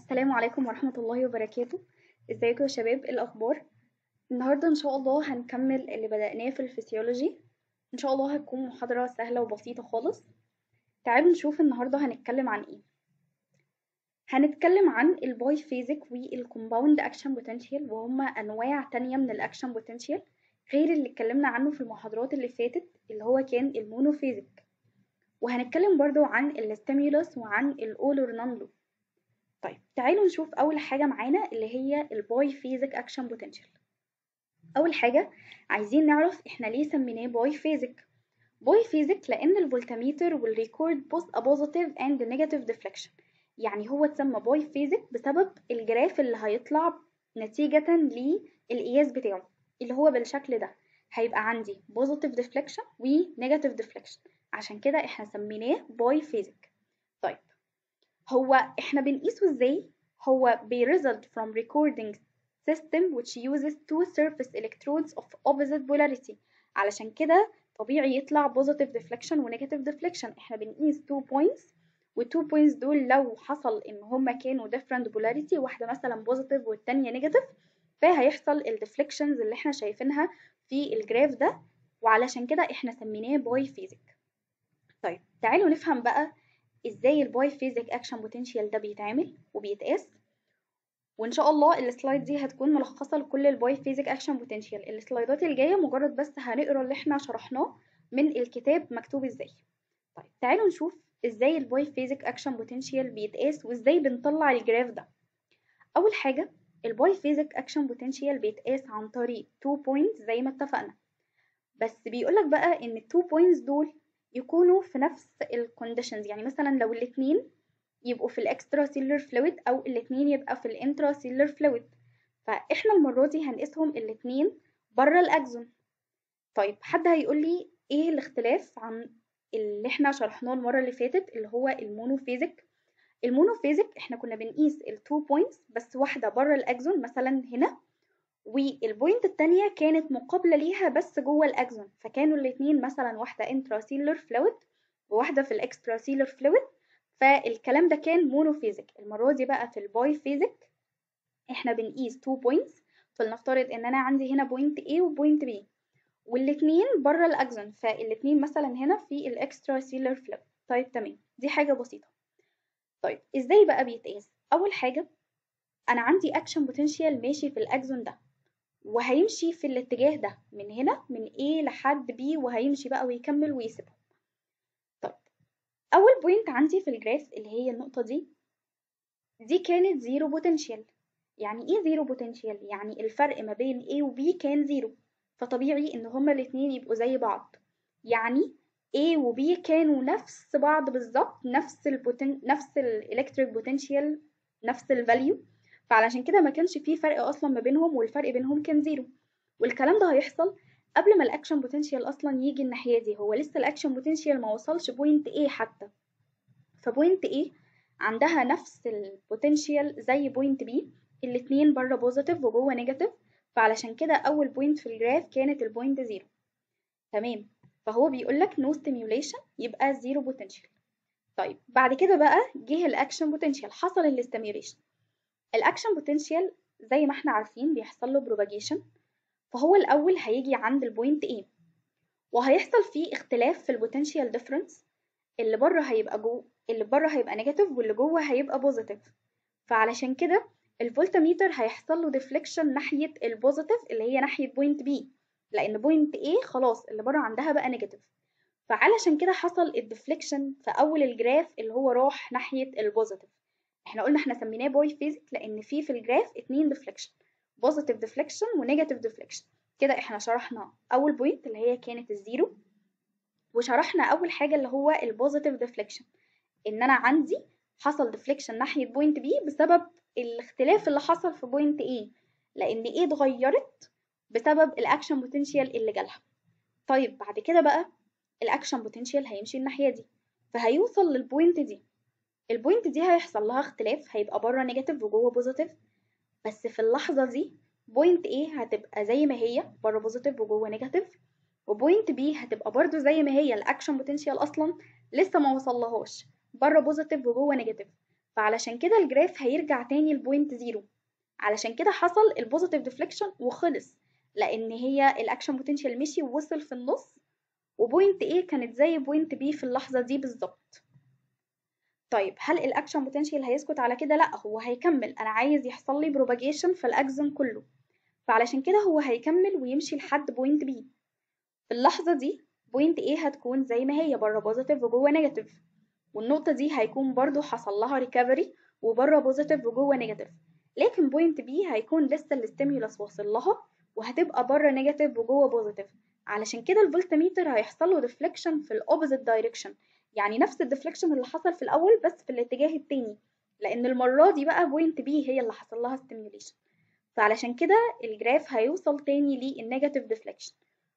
السلام عليكم ورحمة الله وبركاته ازيكم يا شباب ايه الاخبار النهارده ان شاء الله هنكمل اللي بدأناه في الفسيولوجي ان شاء الله هتكون محاضرة سهلة وبسيطة خالص تعالوا نشوف النهارده هنتكلم عن ايه هنتكلم عن الباي فيزيك والكومباوند اكشن بوتنشال وهما انواع تانية من الاكشن بوتنشال غير اللي اتكلمنا عنه في المحاضرات اللي فاتت اللي هو كان المونوفيزيك وهنتكلم برضو عن الستيمولوس وعن الاول اور نون لوب طيب تعالوا نشوف اول حاجه معانا اللي هي الباي فيزيك اكشن بوتنشال اول حاجه عايزين نعرف احنا ليه سميناه باي فيزيك باي فيزيك لان الفولتميتر والريكورد بوث ا بوزيتيف اند نيجاتيف ديفليكشن يعني هو اتسمى باي فيزيك بسبب الجراف اللي هيطلع نتيجه للقياس بتاعه اللي هو بالشكل ده هيبقى عندي بوزيتيف ديفليكشن ونيجاتيف ديفليكشن عشان كده احنا سميناه باي فيزيك طيب هو احنا بنقيسه ازاي هو بي result from recording system which uses two surface electrodes of opposite polarity علشان كده طبيعي يطلع positive deflection و negative deflection احنا بنقيس two points وال two points دول لو حصل ان هما كانوا different polarity واحدة مثلا positive والتانية negative فهيحصل ال deflections اللي احنا شايفينها في الجراف ده وعلشان كده احنا سميناه باي فيزيك طيب تعالوا نفهم بقى ازاي الباي فيزيك اكشن بوتنشال ده بيتعمل وبيتقاس وان شاء الله السلايد دي هتكون ملخصه لكل الباي فيزيك اكشن بوتنشال السلايدات الجايه مجرد بس هنقرا اللي احنا شرحناه من الكتاب مكتوب ازاي طيب تعالوا نشوف ازاي الباي فيزيك اكشن بوتنشال بيتقاس وازاي بنطلع الجراف ده اول حاجه الباي فيزيك اكشن بوتنشال بيتقاس عن طريق 2 بوينتس زي ما اتفقنا بس بيقولك بقى ان ال 2 بوينتس دول يكونوا في نفس الكونديشنز يعني مثلا لو الاتنين يبقوا في الاكسترا سيلر فلويد او الاتنين يبقى في الانترا سيلر فلويد فاحنا المره دي هنقيسهم الاتنين بره الاكزون طيب حد هيقول لي ايه الاختلاف عن اللي احنا شرحناه المره اللي فاتت اللي هو المونوفيزيك المونوفيزيك احنا كنا بنقيس التو بوينتس بس واحده بره الاكزون مثلا هنا والبوينت التانية كانت مقابلة ليها بس جوه الأكزون فكانوا الاتنين مثلا واحدة intracellular fluid وواحدة في الextracellular fluid فالكلام ده كان مونوفيزيك المرة دي بقى في الباي فيزيك احنا بنقيس 2 points فلنفترض ان انا عندي هنا بوينت A وبوينت B والاتنين بره الأكزون فالاتنين مثلا هنا في الextracellular fluid طيب تمام دي حاجة بسيطة طيب ازاي بقى بيتقاس أول حاجة أنا عندي أكشن بوتنشال ماشي في الأكزون ده وهيمشي في الاتجاه ده من هنا من A لحد B وهيمشي بقى ويكمل ويسيبهم طيب أول بوينت عندي في الجراف اللي هي النقطة دي دي كانت زيرو بوتنشال يعني ايه زيرو بوتنشال يعني الفرق ما بين A و B كان زيرو فطبيعي ان هما الاتنين يبقوا زي بعض يعني A و B كانوا نفس بعض بالظبط نفس البوتن نفس الالكتريك بوتنشال نفس الفاليو فعلشان كده ما كانش فيه فرق اصلا ما بينهم والفرق بينهم كان زيرو والكلام ده هيحصل قبل ما الاكشن بوتنشال اصلا يجي الناحيه دي هو لسه الاكشن بوتنشال ما وصلش بوينت A حتى فبوينت A عندها نفس البوتنشال زي بوينت B الاتنين بره بوزيتيف وجوه نيجاتيف فعلشان كده اول بوينت في الجراف كانت البوينت زيرو تمام فهو بيقول لك نو ستيميوليشن يبقى زيرو بوتنشال طيب بعد كده بقى جه الاكشن بوتنشال حصل الاستيميوليشن الاكشن بوتنشال زي ما احنا عارفين بيحصل له بروباجيشن فهو الاول هيجي عند البوينت A وهيحصل فيه اختلاف في البوتنشال ديفرنس اللي بره هيبقى جو اللي بره هيبقى نيجاتيف واللي جوه هيبقى بوزيتيف فعلشان كده الفولتميتر هيحصل له ديفليكشن ناحيه البوزيتيف اللي هي ناحيه بوينت B لان بوينت A خلاص اللي بره عندها بقى نيجاتيف فعلشان كده حصل الديفليكشن في اول الجراف اللي هو راح ناحيه البوزيتيف احنا قلنا احنا سميناه باي فيزيك لان في في الجراف اتنين ديفليكشن بوزيتيف ديفليكشن ونيجاتيف ديفليكشن كده احنا شرحنا اول بوينت اللي هي كانت الزيرو وشرحنا اول حاجه اللي هو البوزيتيف ديفليكشن ان انا عندي حصل ديفليكشن ناحيه بوينت بي بسبب الاختلاف اللي حصل في بوينت ايه لان ايه اتغيرت بسبب الاكشن بوتنشال اللي جالها طيب بعد كده بقى الاكشن بوتنشال هيمشي الناحيه دي فهيوصل للبوينت دي البوينت دي هيحصل لها اختلاف هيبقى بره نيجاتيف وجوه بوزيتيف بس في اللحظة دي بوينت A هتبقى زي ما هي بره بوزيتيف وجوه نيجاتيف وبوينت B هتبقى برضو زي ما هي الاكشن بوتنشال اصلا لسه ما وصلهاش بره بوزيتيف وجوه نيجاتيف فعلشان كده الجراف هيرجع تاني لبوينت زيرو علشان كده حصل البوزيتيف ديفليكشن وخلص لان هي الاكشن بوتنشال مشي ووصل في النص وبوينت A كانت زي بوينت B في اللحظة دي بالظبط طيب هل الاكشن بوتنشال هيسكت على كده لا هو هيكمل انا عايز يحصل لي بروباجيشن في الاكزون كله فعلشان كده هو هيكمل ويمشي لحد بوينت B في اللحظة دي بوينت A هتكون زي ما هي بره بوزيتيف وجوه نيجاتيف والنقطة دي هيكون برضو حصل لها ريكفري وبره بوزيتيف وجوه نيجاتيف لكن بوينت B هيكون لسه الاستيمولس واصل لها وهتبقى بره نيجاتيف وجوه بوزيتيف علشان كده الفولتميتر هيحصل له ديفليكشن في الاوبوزيت دايركشن يعني نفس الديفليكشن اللي حصل في الاول بس في الاتجاه التاني لان المره دي بقى بوينت بي هي اللي حصل لها ستيميوليشن فعلشان كده الجراف هيوصل تاني للنيجاتيف ديفليكشن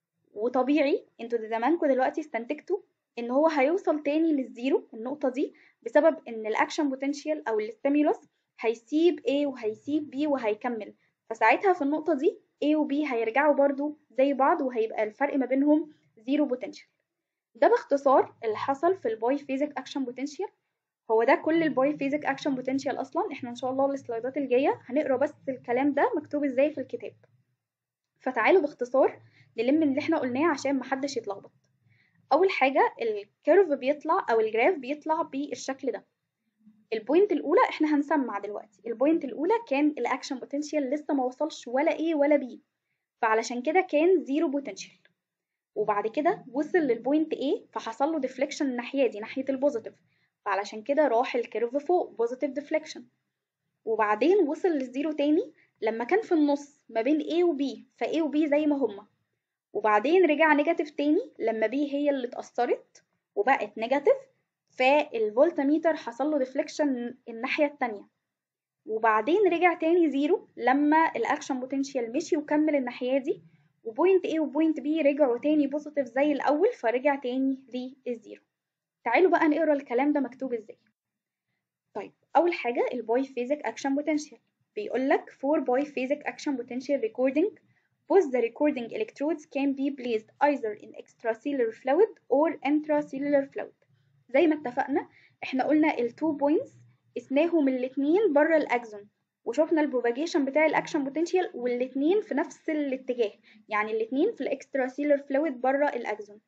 وطبيعي انتوا زمانكم دلوقتي استنتجتوا ان هو هيوصل تاني للزيرو النقطه دي بسبب ان الاكشن بوتنشال او الستيمولس هيسيب A وهيسيب B وهيكمل فساعتها في النقطه دي A و B هيرجعوا برضو زي بعض وهيبقى الفرق ما بينهم زيرو بوتنشال ده باختصار اللي حصل في الباي فيزيك اكشن بوتنشال هو ده كل الباي فيزيك اكشن بوتنشال اصلا احنا ان شاء الله السلايدات الجايه هنقرا بس الكلام ده مكتوب ازاي في الكتاب فتعالوا باختصار نلم اللي احنا قلناه عشان محدش يتلخبط اول حاجه الكيرف بيطلع او الجراف بيطلع بالشكل ده البوينت الاولى احنا هنسمع دلوقتي البوينت الاولى كان الاكشن بوتنشال لسه ما وصلش ولا A ولا B فعلشان كده كان زيرو بوتنشال وبعد كده وصل للبوينت A فحصل له ديفليكشن الناحيه دي ناحيه البوزيتيف فعلشان كده راح الكيرف فوق بوزيتيف ديفليكشن وبعدين وصل للزيرو تاني لما كان في النص ما بين A و B ف A و B زي ما هما وبعدين رجع نيجاتيف تاني لما B هي اللي اتأثرت وبقت نيجاتيف فالفولتميتر حصل له ديفليكشن الناحية التانية وبعدين رجع تاني زيرو لما الاكشن بوتنشال مشي وكمل الناحية دي وبوينت A وبوينت B رجعوا تاني بوزيتيف زي الأول فرجع تاني للزيرو تعالوا بقى نقرا الكلام ده مكتوب ازاي طيب أول حاجة الباي فيزيك أكشن بوتنشال بيقول لك for biphasic action potential recording both the recording electrodes can be placed either in extracellular fluid or intracellular fluid زي ما اتفقنا احنا قلنا التو بوينتس قسناهم الاتنين بره الاكزون وشفنا البروباجيشن بتاع الاكشن بوتنشال والاتنين في نفس الاتجاه يعني الاتنين في الاكستراسيلر فلويد بره الاكزون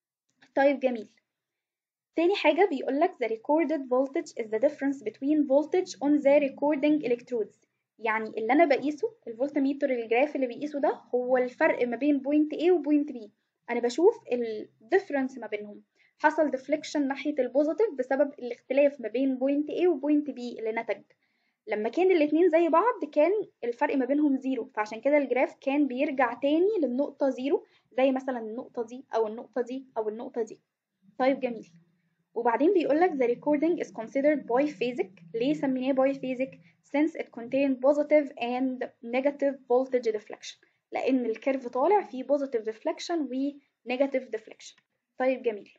طيب جميل تاني حاجة بيقولك the recorded voltage is the difference between voltage on the recording electrodes يعني اللي انا بقيسه الفولتميتر الجراف اللي بيقيسه ده هو الفرق ما بين بوينت A وبوينت B انا بشوف الديفرنس ما بينهم حصل ديفليكشن ناحية البوزيتيف بسبب الاختلاف ما بين بوينت A وبوينت B اللي نتج لما كان الاتنين زي بعض كان الفرق ما بينهم زيرو فعشان كده الجراف كان بيرجع تاني للنقطة زيرو زي مثلا النقطة دي أو النقطة دي أو النقطة دي طيب جميل وبعدين بيقولك the recording is considered biphasic ليه سميناه biphasic since it contains positive and negative voltage deflection لأن الكيرف طالع فيه positive deflection و negative deflection طيب جميل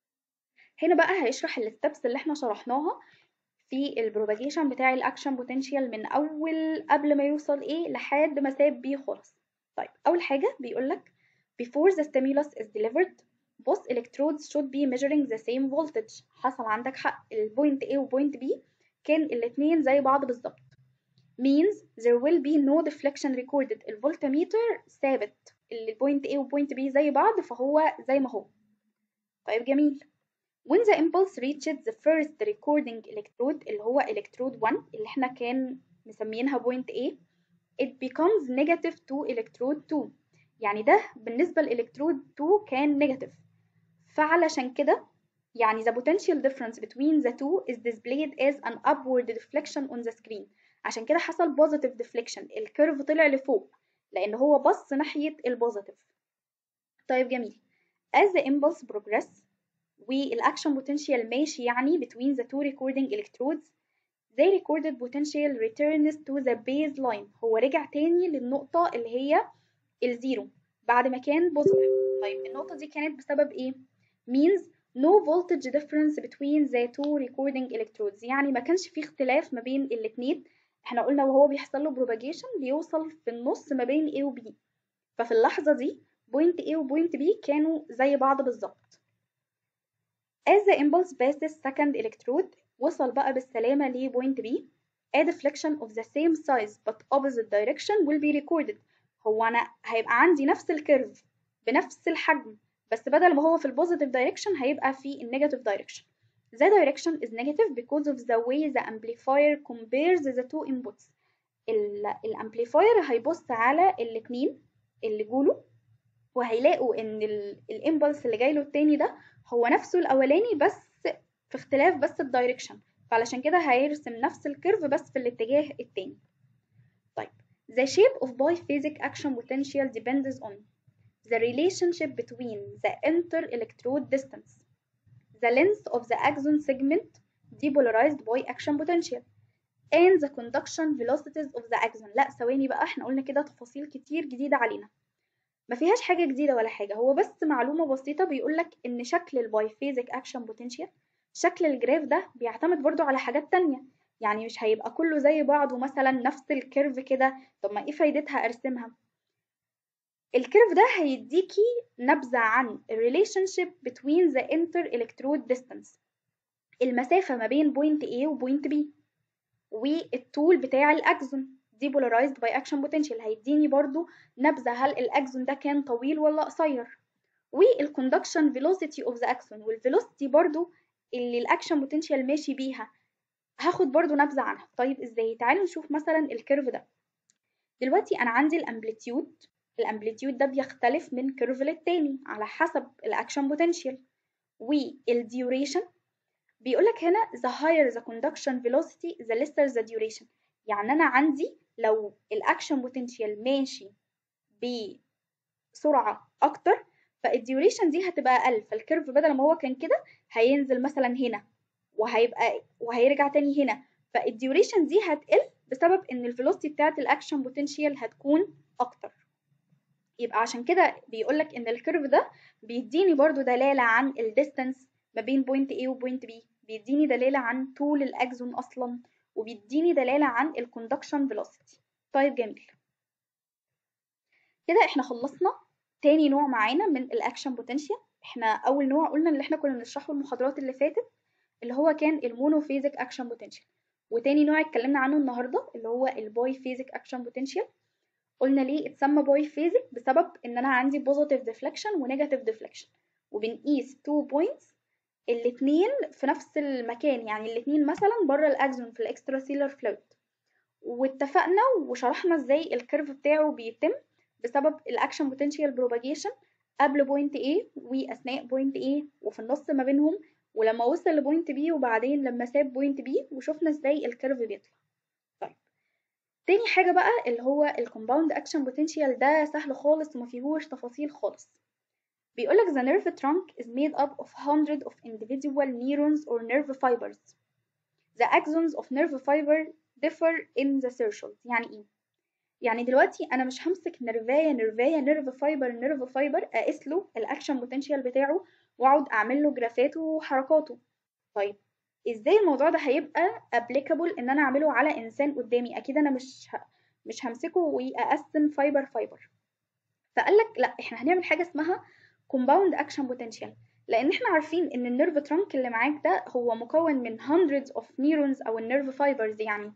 هنا بقى هيشرح الستبس اللي احنا شرحناها في البروباجيشن بتاع الاكشن بوتنشال من اول قبل ما يوصل ايه لحد ما ساب بيه خالص طيب اول حاجه بيقولك before the stimulus is delivered both electrodes should be measuring the same voltage حصل عندك حق البوينت A وبوينت B كان الاتنين زي بعض بالظبط means there will be no deflection recorded الفولتميتر ثابت البوينت A وبوينت B زي بعض فهو زي ما هو طيب جميل when the impulse reaches the first recording electrode اللي هو electrode 1 اللي احنا كان مسمينها point A it becomes negative to electrode 2 يعني ده بالنسبة لإلكترود 2 كان negative فعلشان كده يعني the potential difference between the two is displayed as an upward deflection on the screen عشان كده حصل positive deflection الكيرف طلع لفوق لأن هو بص ناحية البوزيتيف طيب جميل as the impulse progress والاكشن بوتنشال ماشي يعني between the two recording electrodes the recorded potential returns to the baseline هو رجع تاني للنقطة اللي هي الزيرو بعد ما كان بوزيتيف طيب النقطة دي كانت بسبب ايه؟ means no voltage difference between the two recording electrodes يعني ما كانش في اختلاف ما بين الاتنين احنا قلنا وهو بيحصل له propagation بيوصل في النص ما بين A و B ففي اللحظة دي بوينت A وبوينت B كانوا زي بعض بالظبط As the impulse passes second electrode, وصل بقى بالسلامة لبوينت B a deflection of the same size but opposite direction will be recorded هو أنا هيبقى عندي نفس الكيرف بنفس الحجم بس بدل ما هو في البوزيتيف دايركشن هيبقى في النيجاتيف دايركشن The direction is negative because of the way the amplifier compares the two inputs الامبليفاير هيبص على الاتنين اللي جوله وهيلاقوا ان الامبلس اللي جاي له التاني ده هو نفسه الاولاني بس في اختلاف بس الدايركشن فعلشان كده هيرسم نفس الكيرف بس في الاتجاه التاني طيب the shape of biphasic action potential depends on the relationship between the inter-electrode distance the length of the axon segment depolarized by action potential and the conduction velocities of the axon لا ثواني بقى احنا قلنا كده تفاصيل كتير جديدة علينا ما فيهاش حاجة جديدة ولا حاجة هو بس معلومة بسيطة بيقولك ان شكل البايفيزيك اكشن بوتنشال شكل الجراف ده بيعتمد برضو على حاجات تانية يعني مش هيبقى كله زي بعضه مثلا نفس الكيرف كده طب ما ايه فايدتها ارسمها الكيرف ده هيديكي نبذة عن الريليشن شيب between the inter electrode distance المسافة ما بين بوينت A وبوينت B والطول بتاع الاكزون depolarized by action potential هيديني برضو نبذة هل الاكزون ده كان طويل ولا قصير والكوندكشن velocity of the axon والفيلوسيتي برضو اللي الاكشن بوتنشال ماشي بيها هاخد برضو نبذة عنها طيب ازاي تعالوا نشوف مثلا الكيرف ده دلوقتي انا عندي الامبليتيود الامبليتيود ده بيختلف من كيرف للتاني على حسب الاكشن بوتنشال والديوريشن بيقولك هنا the higher the conduction velocity the lesser the duration يعني انا عندي لو الاكشن بوتنشال ماشي بسرعة اكتر فالديوريشن دي هتبقى اقل فالكيرف بدل ما هو كان كده هينزل مثلا هنا وهيبقى وهيرجع تاني هنا فالديوريشن دي هتقل بسبب ان الفيلوسيتي بتاعت الاكشن بوتنشال هتكون اكتر يبقى عشان كده بيقولك ان الكيرف ده بيديني برضو دلالة عن الديستانس ما بين بوينت A وبوينت B بيديني دلالة عن طول الاكزون اصلا وبيديني دلالة عن الكوندكشن فيلوسيتي طيب جميل كده احنا خلصنا تاني نوع معانا من الاكشن بوتنشال احنا اول نوع قلنا اللي احنا كنا بنشرحه المحاضرات اللي فاتت اللي هو كان المونوفيزيك اكشن بوتنشال وتاني نوع اتكلمنا عنه النهارده اللي هو الباي فيزيك اكشن بوتنشال قلنا ليه اتسمى باي فيزيك بسبب ان انا عندي بوزيتيف ديفليكشن ونيجاتيف ديفليكشن وبنقيس تو بوينتس الاتنين في نفس المكان يعني الاتنين مثلا بره الاكزون في الاكسترا سيلر فلويد واتفقنا وشرحنا ازاي الكيرف بتاعه بيتم بسبب الاكشن بوتنشال بروباجيشن قبل بوينت A واثناء بوينت A وفي النص ما بينهم ولما وصل لبوينت B وبعدين لما ساب بوينت B وشفنا ازاي الكيرف بيطلع طيب تاني حاجة بقى اللي هو الكومباوند اكشن بوتنشال ده سهل خالص وما فيهوش تفاصيل خالص بيقولك the nerve trunk is made up of hundreds of individual neurons or nerve fibers the axons of nerve fiber differ in the threshold يعني ايه يعني دلوقتي انا مش همسك نرفايه نرفايه نيرف فايبر نيرف فايبر اقيس له الاكشن بوتنشال بتاعه واقعد اعمل له جرافاته وحركاته طيب ازاي الموضوع ده هيبقى ابليكابل ان انا اعمله على انسان قدامي اكيد انا مش ه... مش همسكه واقسم فايبر فايبر فقال لك لا احنا هنعمل حاجه اسمها كومباوند اكشن بوتنشال لان احنا عارفين ان النيرف ترانك اللي معاك ده هو مكون من hundreds of neurons او النيرف فايبرز يعني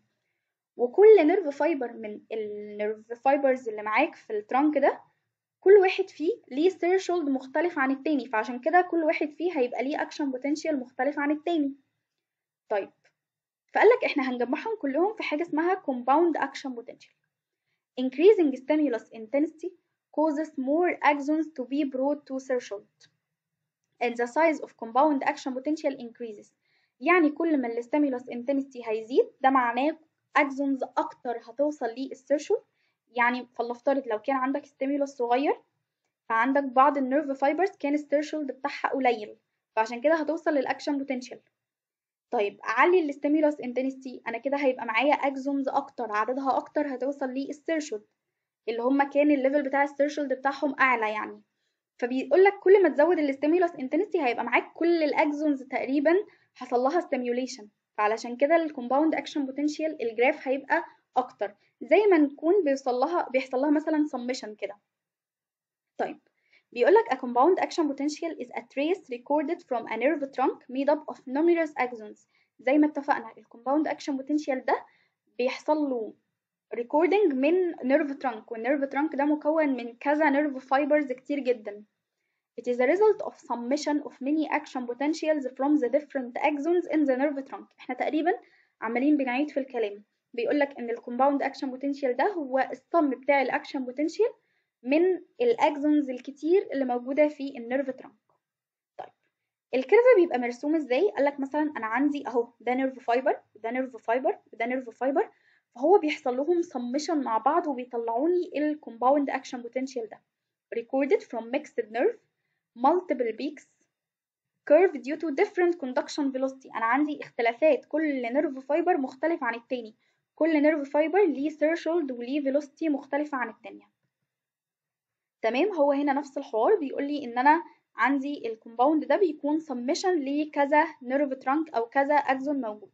وكل نيرف فايبر من النيرف فايبرز اللي معاك في الترانك ده كل واحد فيه ليه threshold مختلف عن التاني فعشان كده كل واحد فيه هيبقى ليه اكشن بوتنشال مختلف عن التاني طيب فقالك احنا هنجمعهم كلهم في حاجة اسمها compound action potential increasing stimulus intensity causes more axons to be brought to threshold and the size of compound action potential increases يعني كل ما الستيمولس intensity هيزيد ده معناه اكزونز اكتر هتوصل للثرشولد يعني فلنفترض لو كان عندك ستيمولس صغير فعندك بعض النيرف فايبرز كان الثرشولد بتاعها قليل فعشان كده هتوصل للاكشن بوتنشال طيب اعلي الستيمولس انتنسيتي انا كده هيبقى معايا اكزونز اكتر عددها اكتر هتوصل للثرشولد اللي هم كان الليفل بتاع الثرشولد بتاعهم اعلى يعني فبيقول لك كل ما تزود الستيمولس انتنسيتي هيبقى معاك كل الاكزونز تقريبا حصل لها ستيميوليشن فعلشان كده الكومباوند اكشن بوتنشال الجراف هيبقى اكتر زي ما نكون بيوصل لها بيحصل لها مثلا سمشن كده طيب بيقول لك a compound action potential is a trace recorded from a nerve trunk made up of numerous axons زي ما اتفقنا الكومباوند اكشن بوتنشال ده بيحصل له ريكوردنج من نيرف ترانك والنيرف ترانك ده مكون من كذا نيرف فايبرز كتير جدا It is a result of summation of many action potentials from the different axons in the nerve trunk. احنا تقريبا عمالين بنعيد في الكلام بيقولك ان الكومباوند اكشن بوتنشال ده هو الصم بتاع الاكشن بوتنشال من الاكزونز الكتير اللي موجودة في النيرف ترانك طيب الكيرف بيبقى مرسوم ازاي قالك مثلا انا عندي اهو ده نيرف فايبر وده نيرف فايبر وده نيرف فايبر فهو بيحصل لهم سمشن مع بعض وبيطلعوني الكومباوند اكشن بوتنشال ده recorded from mixed nerve multiple peaks curve due to different conduction velocity انا عندي اختلافات كل نيرف فايبر مختلف عن التاني كل نيرف فايبر ليه threshold وليه velocity مختلفة عن التانية تمام هو هنا نفس الحوار بيقول لي ان انا عندي الكومباوند ده بيكون سمشن لكذا نيرف ترانك او كذا اكزون موجود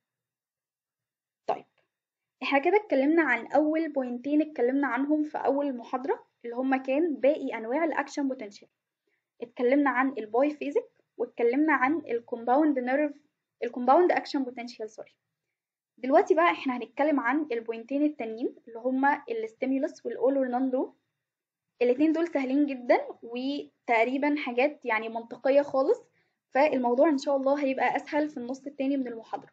طيب احنا كده اتكلمنا عن اول بوينتين اتكلمنا عنهم في اول محاضرة اللي هما كان باقي انواع الاكشن بوتنشال اتكلمنا عن الباي فيزيك واتكلمنا عن الكومباوند نيرف الكومباوند اكشن بوتنشال سوري دلوقتي بقى احنا هنتكلم عن البوينتين التانيين اللي هما الستيمولس والاول اور نون لو الاتنين دول سهلين جدا وتقريبا حاجات يعني منطقية خالص فالموضوع ان شاء الله هيبقى اسهل في النص التاني من المحاضرة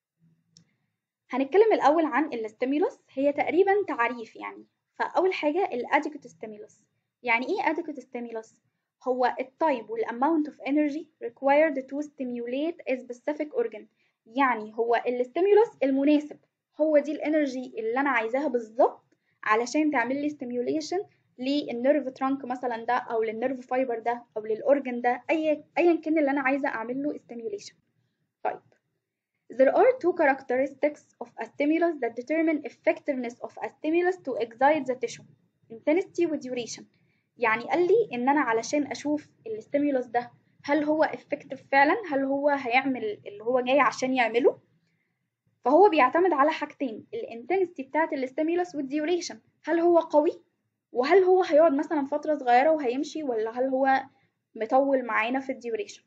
هنتكلم الاول عن الستيمولس هي تقريبا تعريف يعني فاول حاجة الاديكوت ستيمولس يعني ايه adequate stimulus هو التايب والاماونت اوف energy required to stimulate a specific organ يعني هو الستيمولس المناسب هو دي الانرجي اللي انا عايزاها بالظبط علشان تعمل لي stimulation للنيرف ترانك مثلا ده او للنيرف فايبر ده او للاورجن ده اي ايا كان اللي انا عايزه اعمل له stimulation طيب There are two characteristics of a stimulus that determine effectiveness of a stimulus to excite the tissue intensity و duration يعني قال لي ان انا علشان اشوف الستيمولس ده هل هو افكتيف فعلا هل هو هيعمل اللي هو جاي عشان يعمله فهو بيعتمد على حاجتين الانتنسيتي بتاعه الستيمولس والديوريشن هل هو قوي وهل هو هيقعد مثلا فتره صغيره وهيمشي ولا هل هو مطول معانا في الديوريشن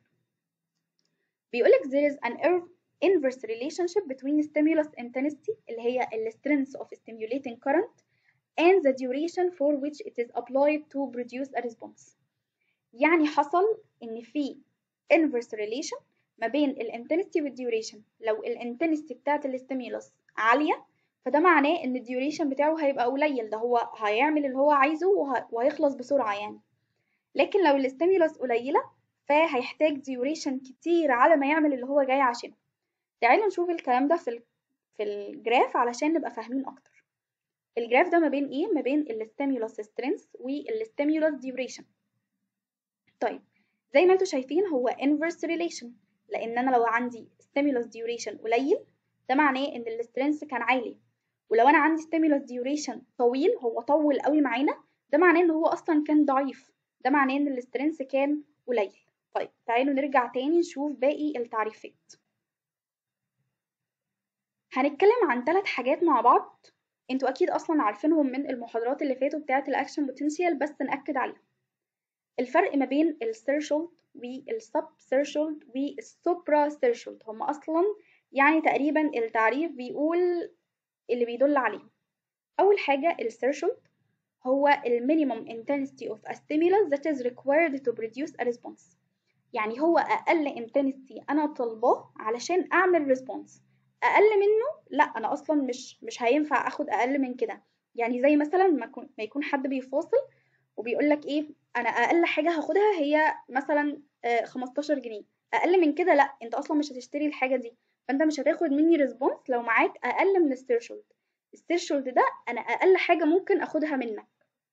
بيقولك there is an inverse relationship between stimulus intensity اللي هي ال strength of stimulating current and the duration for which it is applied to produce a response يعني حصل ان في inverse relation ما بين الانتنسيتي والديوريشن لو الانتنسيتي بتاعت الستيمولس عالية فده معناه ان الديوريشن بتاعه هيبقى قليل ده هو هيعمل اللي هو عايزه وه... وهيخلص بسرعة يعني لكن لو الستيمولس قليلة فهيحتاج ديوريشن كتير على ما يعمل اللي هو جاي عشانه تعالوا نشوف الكلام ده في ال... في الجراف علشان نبقى فاهمين اكتر الجراف ده ما بين ايه ما بين الستيمولس سترينث والستيمولس ديوريشن طيب زي ما انتم شايفين هو inverse relation لان انا لو عندي stimulus duration قليل ده معناه ان السترينث كان عالي ولو انا عندي stimulus duration طويل هو طول قوي معانا ده معناه ان هو اصلا كان ضعيف ده معناه ان السترينث كان قليل طيب تعالوا نرجع تاني نشوف باقي التعريفات هنتكلم عن ثلاث حاجات مع بعض انتوا اكيد اصلا عارفينهم من المحاضرات اللي فاتوا بتاعه الاكشن بوتنشال بس ناكد عليهم الفرق ما بين الثيرشولد والسب ثيرشولد والسوبرا ثيرشولد هم اصلا يعني تقريبا التعريف بيقول اللي بيدل عليهم اول حاجه الثيرشولد هو المينيمم intensity of a stimulus that is required to produce a response يعني هو اقل intensity انا طالباه علشان اعمل response اقل منه لا انا اصلا مش مش هينفع اخد اقل من كده يعني زي مثلا ما يكون حد بيفاصل وبيقول لك ايه انا اقل حاجه هاخدها هي مثلا 15 جنيه اقل من كده لا انت اصلا مش هتشتري الحاجه دي فانت مش هتاخد مني ريسبونس لو معاك اقل من الثيرشولد الثيرشولد ده انا اقل حاجه ممكن اخدها منك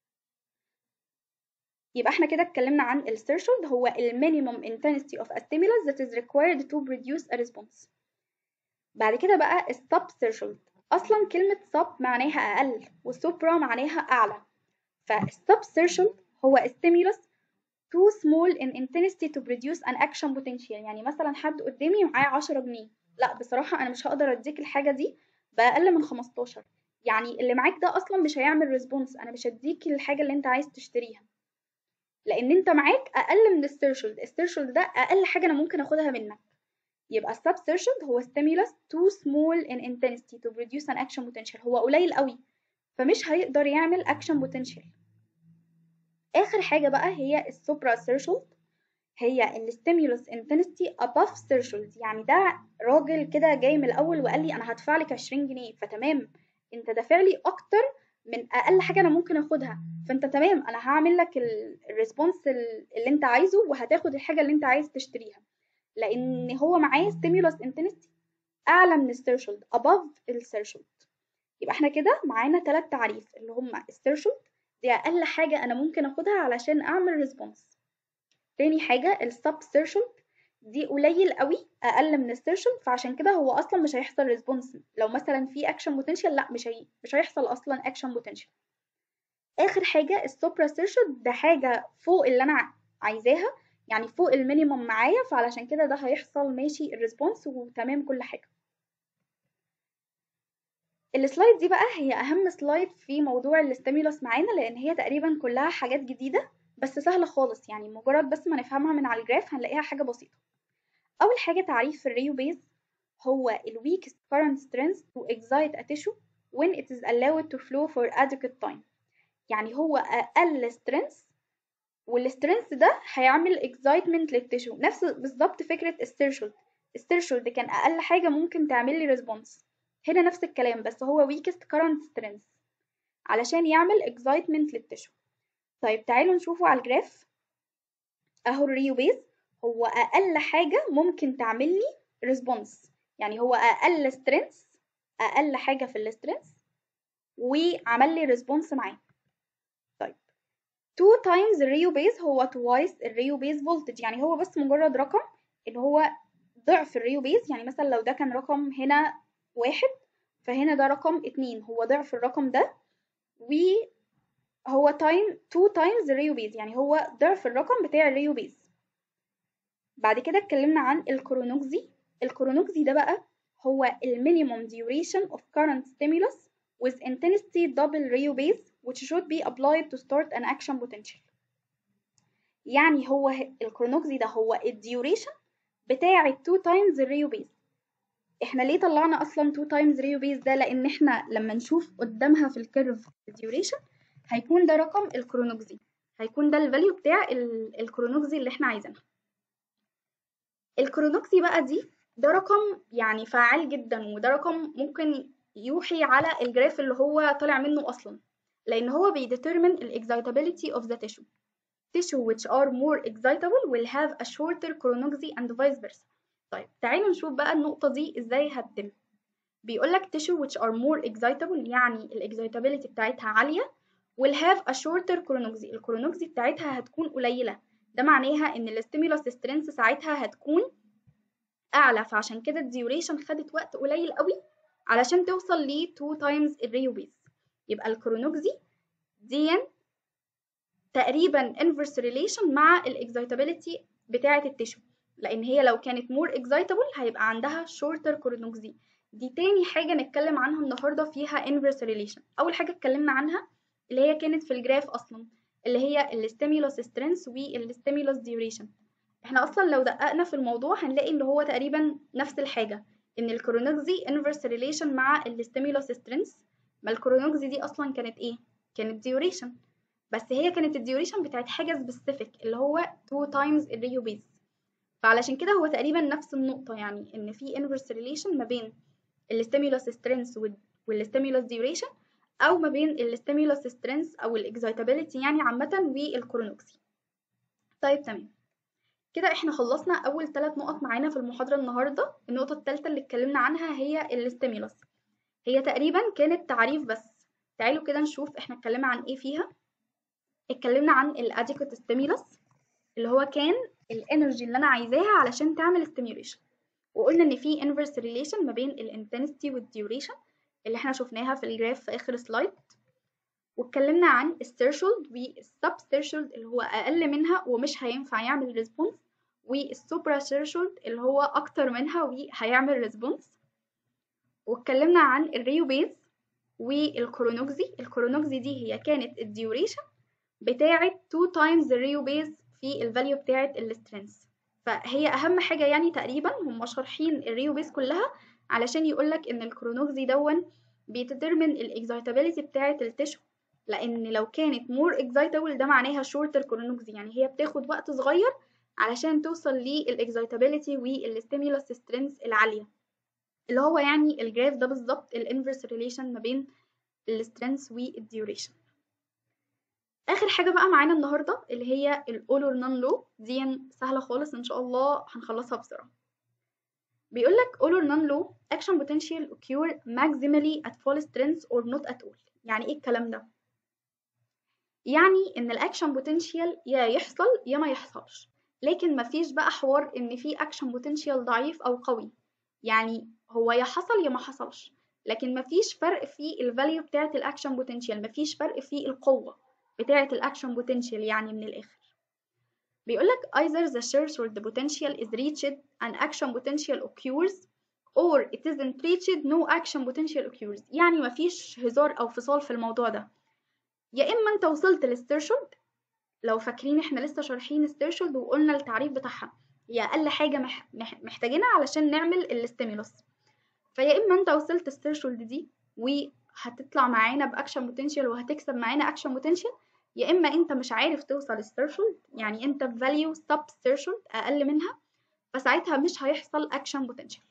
يبقى احنا كده اتكلمنا عن الثيرشولد هو المينيمم intensity of a stimulus that is required to produce a response بعد كده بقى السب ثيرشولد اصلا كلمه سب معناها اقل والسوبرا معناها اعلى فالسب ثيرشولد هو stimulus too small in intensity to produce an action potential يعني مثلا حد قدامي معاه 10 جنيه لا بصراحه انا مش هقدر اديك الحاجه دي باقل من 15 يعني اللي معاك ده اصلا مش هيعمل ريسبونس انا مش هديك الحاجه اللي انت عايز تشتريها لان انت معاك اقل من الثيرشولد الثيرشولد ده اقل حاجه انا ممكن اخدها منك يبقى السب threshold هو stimulus too small in intensity to produce an action potential هو قليل قوي فمش هيقدر يعمل action potential آخر حاجة بقى هي السوبرا threshold هي الستيمولس intensity above threshold يعني ده راجل كده جاي من الأول وقال لي أنا هدفع لك 20 جنيه فتمام أنت دافع لي أكتر من أقل حاجة أنا ممكن أخدها فأنت تمام أنا هعمل لك الريسبونس اللي أنت عايزه وهتاخد الحاجة اللي أنت عايز تشتريها لأن هو معاه stimulus intensity أعلى من الثيرشولد above الثيرشولد يبقى احنا كده معانا تلات تعريف اللي هما الثيرشولد دي أقل حاجة أنا ممكن أخدها علشان أعمل ريسبونس تاني حاجة السب threshold دي قليل قوي اقل من الثيرشولد فعشان كده هو اصلا مش هيحصل ريسبونس لو مثلا في اكشن بوتنشال لا مش هي... مش هيحصل اصلا اكشن بوتنشال اخر حاجه السوبرا threshold ده حاجه فوق اللي انا عايزاها يعني فوق المينيمم معايا فعلشان كده ده هيحصل ماشي الريسبونس وتمام كل حاجه السلايد دي بقى هي اهم سلايد في موضوع الاستيمولس معانا لان هي تقريبا كلها حاجات جديده بس سهلة خالص يعني مجرد بس ما نفهمها من على الجراف هنلاقيها حاجة بسيطة أول حاجة تعريف الريو بيز هو ال weakest current strength to excite a tissue when it is allowed to flow for adequate time يعني هو أقل strength والسترينث ده هيعمل excitement للتيشو نفس بالظبط فكرة الثيرشولد الثيرشولد كان أقل حاجة ممكن تعمل لي ريسبونس هنا نفس الكلام بس هو weakest current strength علشان يعمل excitement للتيشو طيب تعالوا نشوفه على الجراف اهو الريو بيز هو اقل حاجة ممكن تعمل لي ريسبونس يعني هو اقل سترينث اقل حاجة في السترينث وعمل لي ريسبونس معاه طيب 2 تايمز الريو بيز هو توايس الريو بيز فولتج يعني هو بس مجرد رقم ان هو ضعف الريو بيز يعني مثلا لو ده كان رقم هنا واحد فهنا ده رقم اتنين هو ضعف الرقم ده و هو تايم 2 تايمز الريو بيز يعني هو ضعف الرقم بتاع الريو بيز بعد كده اتكلمنا عن الكرونوكسي الكرونوكسي ده بقى هو المينيموم duration of current stimulus with intensity double Ryu base which should be applied to start an action potential يعني هو الكرونوكسي ده هو الديوريشن بتاع 2 تايمز الريو بيز احنا ليه طلعنا اصلا 2 تايمز ريو بيز ده لان احنا لما نشوف قدامها في الكيرف الديوريشن هيكون ده رقم الكرونوكسي هيكون ده الفاليو بتاع الكرونوكسي اللي احنا عايزينها الكرونوكسي بقى دي ده رقم يعني فعال جدا وده رقم ممكن يوحي على الجراف اللي هو طالع منه اصلا لان هو بيديترمن الاكزايتابيليتي of the tissue tissue which are more excitable will have a shorter chronoxy and vice versa طيب تعالوا نشوف بقى النقطة دي ازاي هتتم بيقولك tissue which are more excitable يعني الاكزايتابيليتي بتاعتها عالية will have a shorter chronoxy الكرونوكسي بتاعتها هتكون قليلة ده معناها ان الستيمولس سترينث ساعتها هتكون اعلى فعشان كده الديوريشن خدت وقت قليل قوي علشان توصل ل 2 تايمز الريو بيز يبقى الكرونوكسي دي تقريبا inverse relation مع الاكزايتابيليتي بتاعة التشو لان هي لو كانت more excitable هيبقى عندها shorter chronoxy دي تاني حاجة نتكلم عنها النهاردة فيها inverse relation أول حاجة اتكلمنا عنها اللي هي كانت في الجراف أصلا اللي هي الستيمولوس سترينث والستيمولوس ديوريشن احنا اصلا لو دققنا في الموضوع هنلاقي ان هو تقريبا نفس الحاجه ان الكرونوكسي انفرس ريليشن مع الستيمولوس سترينث ما الكرونوكسي دي اصلا كانت ايه كانت ديوريشن بس هي كانت الديوريشن بتاعت حاجه سبيسيفيك اللي هو 2 تايمز الريو بيز فعلشان كده هو تقريبا نفس النقطه يعني ان في انفرس ريليشن ما بين الستيمولوس سترينث والستيمولوس ديوريشن او ما بين الستيمولوس سترينث او الاكزايتابيليتي يعني عامه والكرونوكسي طيب تمام كده احنا خلصنا اول ثلاث نقط معانا في المحاضره النهارده النقطه الثالثه اللي اتكلمنا عنها هي الستيمولوس هي تقريبا كانت تعريف بس تعالوا كده نشوف احنا اتكلمنا عن ايه فيها اتكلمنا عن الاديكوت ستيمولوس اللي هو كان الانرجي اللي انا عايزاها علشان تعمل ستيميوليشن وقلنا ان في انفرس ريليشن ما بين الانتنسيتي والديوريشن اللي احنا شفناها في الجراف في اخر سلايد واتكلمنا عن الثيرشولد والسب ثيرشولد اللي هو اقل منها ومش هينفع يعمل ريسبونس والسوبرا ثيرشولد اللي هو اكتر منها وهيعمل ريسبونس واتكلمنا عن الريو بيز والكرونوكسي الكرونوكسي دي هي كانت الديوريشن بتاعه 2 تايمز الريو بيز في الفاليو بتاعه السترينث فهي اهم حاجه يعني تقريبا هم شارحين الريو بيس كلها علشان يقولك ان الكرونوكسي دون بيتدرمن الاكزايتابيليتي بتاعه التشو لان لو كانت مور اكزايتابل ده معناها شورتر كرونوكسي يعني هي بتاخد وقت صغير علشان توصل للاكزايتابيليتي والستيمولس سترينث العاليه اللي هو يعني الجراف ده بالظبط الانفرس ريليشن ما بين السترينث والديوريشن اخر حاجه بقى معانا النهارده اللي هي الاول اور نون لو دي سهله خالص ان شاء الله هنخلصها بسرعه بيقول لك all or none low action potential occur maximally at full strength or not at all يعني ايه الكلام ده يعني ان الاكشن بوتنشال يا يحصل يا ما يحصلش لكن مفيش بقى حوار ان في اكشن بوتنشال ضعيف او قوي يعني هو يا حصل يا ما حصلش لكن مفيش فرق في الفاليو بتاعه الاكشن بوتنشال مفيش فرق في القوه بتاعه الاكشن بوتنشال يعني من الاخر بيقولك either the threshold potential is reached an action potential occurs or it isn't reached no action potential occurs يعني مفيش هزار أو فصال في الموضوع ده يا إما أنت وصلت للثreshold لو فاكرين احنا لسه شارحين الثreshold وقلنا التعريف بتاعها هي أقل حاجة مح محتاجينها علشان نعمل الستيمولوس فيا إما أنت وصلت الثreshold دي وهتطلع معانا بأكشن بوتنشال وهتكسب معانا أكشن بوتنشال يا اما انت مش عارف توصل الثreshold يعني انت في value sub threshold اقل منها فساعتها مش هيحصل action potential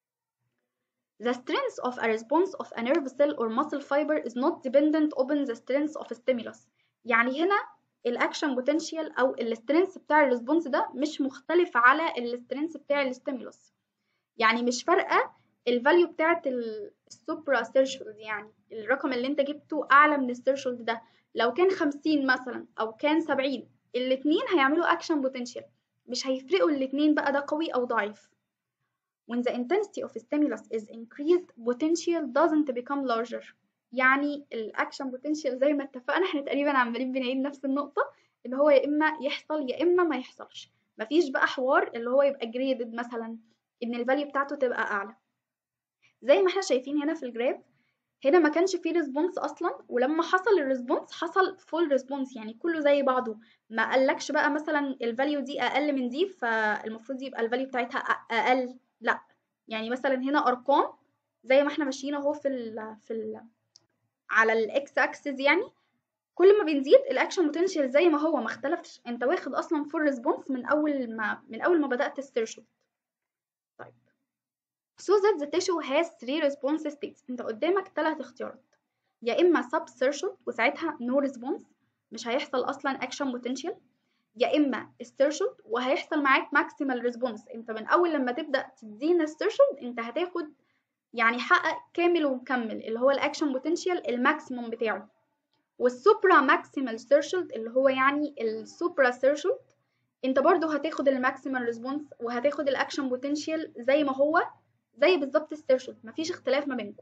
The strength of a response of a nerve cell or muscle fiber is not dependent upon the strength of stimulus يعني هنا الاكشن بوتنشال او السترينث بتاع الريسبونس ده مش مختلف على السترينث بتاع الستيمولوس يعني مش فارقه الفاليو بتاعت السوبرا ثيرشولد يعني الرقم اللي انت جبته اعلى من الثيرشولد ده لو كان خمسين مثلا أو كان سبعين الاتنين هيعملوا أكشن بوتنشال مش هيفرقوا الاتنين بقى ده قوي أو ضعيف when the intensity of stimulus is increased potential doesn't become larger يعني الأكشن بوتنشال زي ما اتفقنا احنا تقريبا عمالين بنعيد نفس النقطة اللي هو يا إما يحصل يا إما ما يحصلش مفيش بقى حوار اللي هو يبقى جريدد مثلا إن الفاليو بتاعته تبقى أعلى زي ما احنا شايفين هنا في الجراف هنا ما كانش فيه ريسبونس اصلا ولما حصل الريسبونس حصل فول ريسبونس يعني كله زي بعضه ما قالكش بقى مثلا الفاليو دي اقل من دي فالمفروض يبقى الفاليو بتاعتها اقل لا يعني مثلا هنا ارقام زي ما احنا ماشيين اهو في ال في ال على الاكس اكسس يعني كل ما بنزيد الاكشن بوتنشال زي ما هو ما اختلفش انت واخد اصلا فول ريسبونس من اول ما من اول ما بدات السيرشوت طيب so that the tissue has three response states انت قدامك ثلاث اختيارات يا اما subsertion وساعتها no response مش هيحصل اصلا action potential يا اما assertion وهيحصل معاك maximal response انت من اول لما تبدا تدينا assertion انت هتاخد يعني حقق كامل ومكمل اللي هو الاكشن بوتنشال الماكسيموم بتاعه والسوبرا ماكسيمال ثيرشولد اللي هو يعني السوبرا ثيرشولد انت برضو هتاخد الماكسيمال ريسبونس وهتاخد الاكشن بوتنشال زي ما هو زي بالظبط الثيرشولد مفيش اختلاف ما بينكم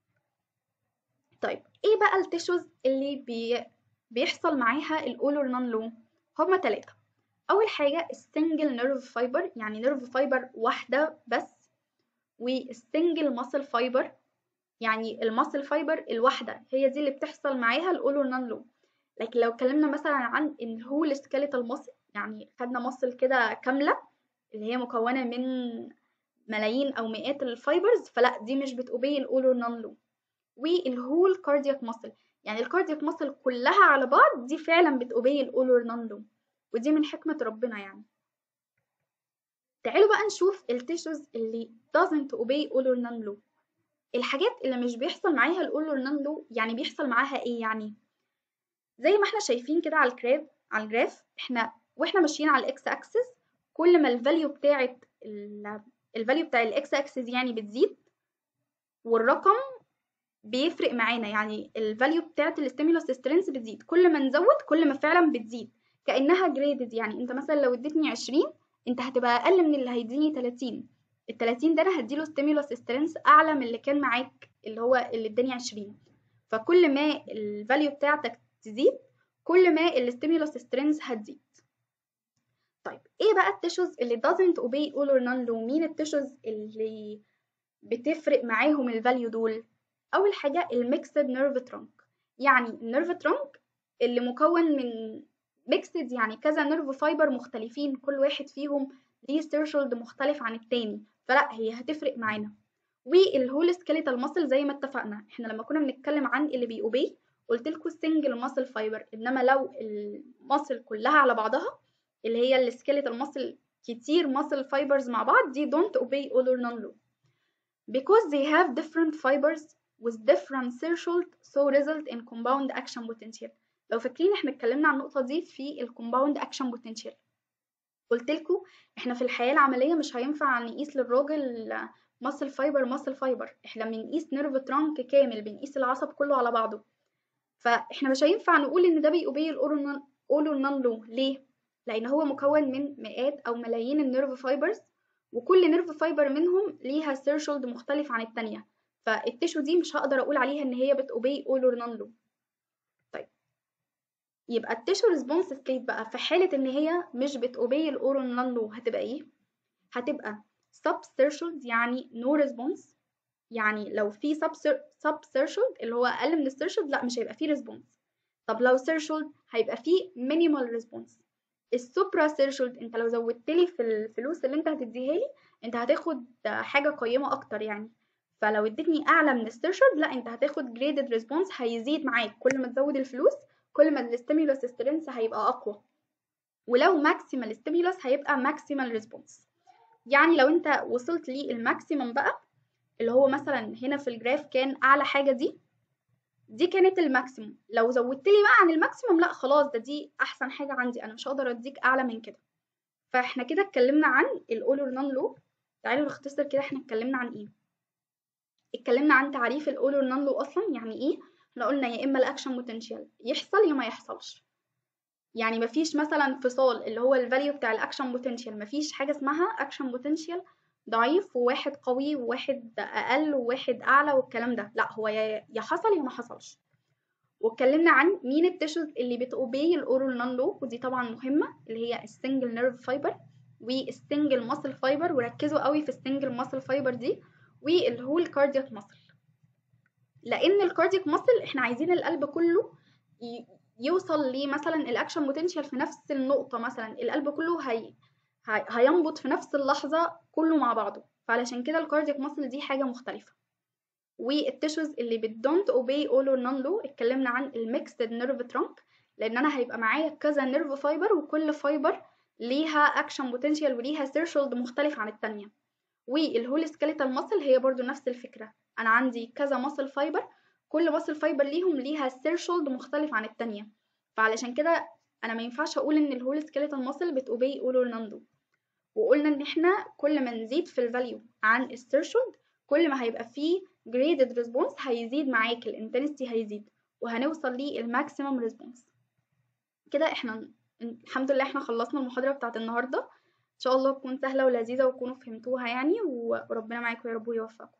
طيب ايه بقى التيشوز اللي بي... بيحصل معاها الاول اور نون لو هما ثلاثه اول حاجه السنجل نيرف فايبر يعني نيرف فايبر واحده بس والسنجل ماسل فايبر يعني الماسل فايبر الواحده هي دي اللي بتحصل معاها الاول اور نون لو لكن لو اتكلمنا مثلا عن الهول سكيليتال ماسل يعني خدنا ماسل كده كامله اللي هي مكونه من ملايين او مئات الفايبرز فلا دي مش بتوبي الاول اور نون لو والهول كاردياك ماسل يعني الكاردياك ماسل كلها على بعض دي فعلا بتوبي الاول اور نون لو ودي من حكمه ربنا يعني تعالوا بقى نشوف التيشوز اللي doesn't obey all or none law الحاجات اللي مش بيحصل معاها ال all or none law يعني بيحصل معاها ايه يعني زي ما احنا شايفين كده على الكراب على الجراف احنا واحنا ماشيين على الاكس اكسس كل ما الفاليو بتاعت الفاليو بتاع الاكس اكسس يعني بتزيد والرقم بيفرق معانا يعني الفاليو بتاعت الستيمولوس سترينث بتزيد كل ما نزود كل ما فعلا بتزيد كانها جريدد يعني انت مثلا لو اديتني 20 انت هتبقى اقل من اللي هيديني 30 ال 30 ده انا هديله ستيمولوس سترينث اعلى من اللي كان معاك اللي هو اللي اداني 20 فكل ما الفاليو بتاعتك تزيد كل ما الستيمولوس سترينث هتزيد طيب ايه بقى التيشوز اللي doesn't obey all or none law مين التيشوز اللي بتفرق معاهم الفاليو دول اول حاجه الميكسد نيرف ترانك يعني النيرف ترانك اللي مكون من ميكسد يعني كذا نيرف فايبر مختلفين كل واحد فيهم ليه threshold مختلف عن التاني فلا هي هتفرق معانا والهول سكيليتال ماسل زي ما اتفقنا احنا لما كنا بنتكلم عن اللي بيأوبي قلت لكم السنجل ماسل فايبر انما لو الماسل كلها على بعضها اللي هي السكيليتال ماسل كتير ماسل فايبرز مع بعض دي don't obey all or none law because they have different fibers with different threshold so result in compound action potential لو فاكرين احنا اتكلمنا عن النقطة دي في الكومباوند اكشن بوتنشال قلت لكم احنا في الحياة العملية مش هينفع نقيس للراجل ماسل فايبر ماسل فايبر احنا بنقيس نيرف ترانك كامل بنقيس العصب كله على بعضه فاحنا مش هينفع نقول ان ده بيأوبي الاورو نون لو ليه لان هو مكون من مئات او ملايين النيرف فايبرز وكل نيرف فايبر منهم ليها ثيرشولد مختلف عن التانية فالتشو دي مش هقدر اقول عليها ان هي بتأوبي اول اور نون لو طيب يبقى التشو ريسبونس ستيت بقى في حالة ان هي مش بتأوبي الاورو نون لو هتبقى ايه هتبقى sub threshold يعني no response يعني لو في sub sub threshold اللي هو اقل من الثيرشولد لا مش هيبقى فيه response طب لو threshold هيبقى فيه minimal response السوبرا ثيرشولد انت لو زودت لي في الفلوس اللي انت هتديها لي انت هتاخد حاجه قيمه اكتر يعني فلو اديتني اعلى من الثيرشولد لا انت هتاخد جريدد ريسبونس هيزيد معاك كل ما تزود الفلوس كل ما الستيمولس سترينث هيبقى اقوى ولو ماكسيمال ستيمولس هيبقى ماكسيمال ريسبونس يعني لو انت وصلت للماكسيمم بقى اللي هو مثلا هنا في الجراف كان اعلى حاجه دي دي كانت الماكسيموم لو زودت لي بقى عن الماكسيموم لا خلاص ده دي احسن حاجه عندي انا مش هقدر اديك اعلى من كده فاحنا كده اتكلمنا عن الاول اور نون لو تعالوا نختصر كده احنا اتكلمنا عن ايه اتكلمنا عن تعريف الاول اور نون لو اصلا يعني ايه احنا قلنا يا اما الاكشن بوتنشال يحصل يا ما يحصلش يعني مفيش مثلا انفصال اللي هو الفاليو بتاع الاكشن بوتنشال مفيش حاجه اسمها اكشن بوتنشال ضعيف وواحد قوي وواحد اقل وواحد اعلى والكلام ده لا هو يا حصل يا ما حصلش واتكلمنا عن مين التشوز اللي بتوبي الاورال نون لو ودي طبعا مهمه اللي هي السنجل نيرف فايبر والسنجل ماسل فايبر وركزوا قوي في السنجل ماسل فايبر دي والهول كاردياك ماسل لان الكاردياك ماسل احنا عايزين القلب كله يوصل لمثلا الاكشن بوتنشال في نفس النقطه مثلا القلب كله هي هينبض في نفس اللحظة كله مع بعضه فعلشان كده الكاردياك ماسل دي حاجة مختلفة والتشوز اللي بتدونت اوبي اول اور نون لو اتكلمنا عن الميكسد نيرف ترانك لان انا هيبقى معايا كذا نيرف فايبر وكل فايبر ليها اكشن بوتنشال وليها ثيرشولد مختلف عن التانية والهول سكيليتال ماسل هي برضو نفس الفكرة انا عندي كذا ماسل فايبر كل ماسل فايبر ليهم ليها ثيرشولد مختلف عن التانية فعلشان كده انا ما ينفعش اقول ان الهول سكيليتال ماسل بتوبي اول اور نون لو وقلنا ان احنا كل ما نزيد في الفاليو عن الثيرشولد كل ما هيبقى فيه graded response هيزيد معاك الانتنسيتي هيزيد وهنوصل للماكسيمم ريسبونس كده احنا الحمد لله احنا خلصنا المحاضرة بتاعت النهاردة ان شاء الله تكون سهلة ولذيذة وتكونوا فهمتوها يعني وربنا معاكم يا رب ويوفقكم